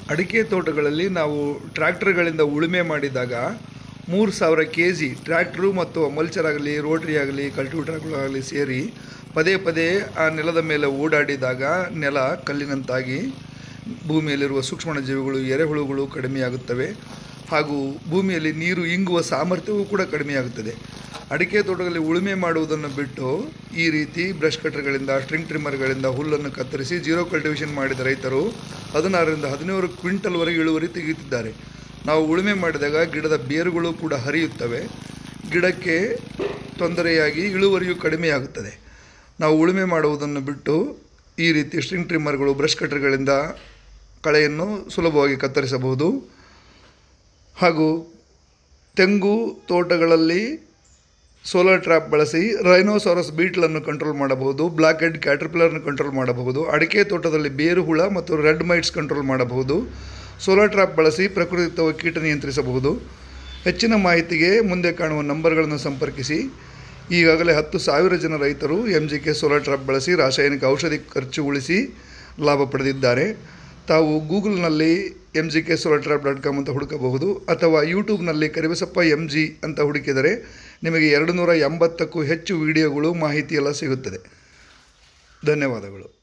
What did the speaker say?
ಅಡಿಕೆ ತೋಟಗಳಲ್ಲಿ ನಾವು ಟ್ರ್ಯಾಕ್ಟರ್ಗಳಿಂದ ಉಳುಮೆ ಮಾಡಿದಾಗ ಮೂರು ಸಾವಿರ ಕೆ ಜಿ ಟ್ರ್ಯಾಕ್ಟ್ರು ಮತ್ತು ಮಲ್ಚರ್ ಆಗಲಿ ರೋಟ್ರಿ ಆಗಲಿ ಕಲ್ಟಿವೇಟರ್ಗಳಾಗಲಿ ಸೇರಿ ಪದೇ ಪದೇ ಆ ನೆಲದ ಮೇಲೆ ಓಡಾಡಿದಾಗ ನೆಲ ಕಲ್ಲಿನಂತಾಗಿ ಭೂಮಿಯಲ್ಲಿರುವ ಸೂಕ್ಷ್ಮಜೀವಿಗಳು ಎರೆಹುಳುಗಳು ಕಡಿಮೆಯಾಗುತ್ತವೆ ಹಾಗೂ ಭೂಮಿಯಲ್ಲಿ ನೀರು ಇಂಗುವ ಸಾಮರ್ಥ್ಯವೂ ಕೂಡ ಕಡಿಮೆಯಾಗುತ್ತದೆ ಅಡಿಕೆ ತೋಟಗಳಲ್ಲಿ ಉಳುಮೆ ಮಾಡುವುದನ್ನು ಬಿಟ್ಟು ಈ ರೀತಿ ಬ್ರಷ್ ಕಟ್ಟರ್ಗಳಿಂದ ಸ್ಟ್ರಿಂಗ್ ಟ್ರಿಮ್ಮರ್ಗಳಿಂದ ಹುಲ್ಲನ್ನು ಕತ್ತರಿಸಿ ಜೀರೋ ಕಲ್ಟಿವೇಷನ್ ಮಾಡಿದ ರೈತರು ಹದಿನಾರರಿಂದ ಹದಿನೇಳು ಕ್ವಿಂಟಲ್ವರೆಗೆ ಇಳುವರಿ ತೆಗೆಯುತ್ತಿದ್ದಾರೆ ನಾವು ಉಳುಮೆ ಮಾಡಿದಾಗ ಗಿಡದ ಬೇರುಗಳು ಕೂಡ ಹರಿಯುತ್ತವೆ ಗಿಡಕ್ಕೆ ತೊಂದರೆಯಾಗಿ ಇಳುವರಿಯು ಕಡಿಮೆಯಾಗುತ್ತದೆ ನಾವು ಉಳುಮೆ ಮಾಡುವುದನ್ನು ಬಿಟ್ಟು ಈ ರೀತಿ ಸ್ಟ್ರಿಂಗ್ ಟ್ರಿಮ್ಮರ್ಗಳು ಬ್ರಷ್ ಕಟ್ಟರ್ಗಳಿಂದ ಕಳೆಯನ್ನು ಸುಲಭವಾಗಿ ಕತ್ತರಿಸಬಹುದು ಹಾಗೂ ತೆಂಗು ತೋಟಗಳಲ್ಲಿ ಸೋಲಾರ್ ಟ್ರ್ಯಾಪ್ ಬಳಸಿ ರೈನೋಸಾರಸ್ ಬೀಟ್ಲನ್ನು ಕಂಟ್ರೋಲ್ ಮಾಡಬಹುದು ಬ್ಲ್ಯಾಕ್ ಹೆಡ್ ಕ್ಯಾಟರ್ಪಿಲ್ಲರ್ನ ಕಂಟ್ರೋಲ್ ಮಾಡಬಹುದು ಅಡಿಕೆ ತೋಟದಲ್ಲಿ ಬೇರು ಹುಳ ಮತ್ತು ರೆಡ್ ಮೈಟ್ಸ್ ಕಂಟ್ರೋಲ್ ಮಾಡಬಹುದು ಸೋಲಾರ್ ಟ್ರ್ಯಾಪ್ ಬಳಸಿ ಪ್ರಕೃತಿಯುಕ್ತವಾಗಿ ಕೀಟ ನಿಯಂತ್ರಿಸಬಹುದು ಹೆಚ್ಚಿನ ಮಾಹಿತಿಗೆ ಮುಂದೆ ಕಾಣುವ ನಂಬರ್ಗಳನ್ನು ಸಂಪರ್ಕಿಸಿ ಈಗಾಗಲೇ ಹತ್ತು ಸಾವಿರ ಜನ ರೈತರು M G K solar trap ಬಳಸಿ ರಾಸಾಯನಿಕ ಔಷಧಿ ಖರ್ಚು ಉಳಿಸಿ ಲಾಭ ಪಡೆದಿದ್ದಾರೆ ತಾವು ಗೂಗಲ್ನಲ್ಲಿ M G K solar trap dot com ಅಂತ ಹುಡುಕಬಹುದು ಅಥವಾ ಯೂಟ್ಯೂಬ್ನಲ್ಲಿ ಕರಿಬಸಪ್ಪ ಎಮ್ ಜಿ ಅಂತ ಹುಡುಕಿದರೆ ನಿಮಗೆ ಎರಡು ನೂರ ಎಂಬತ್ತಕ್ಕೂ ಹೆಚ್ಚು ವಿಡಿಯೋಗಳು ಮಾಹಿತಿ ಎಲ್ಲ ಸಿಗುತ್ತದೆ ಧನ್ಯವಾದಗಳು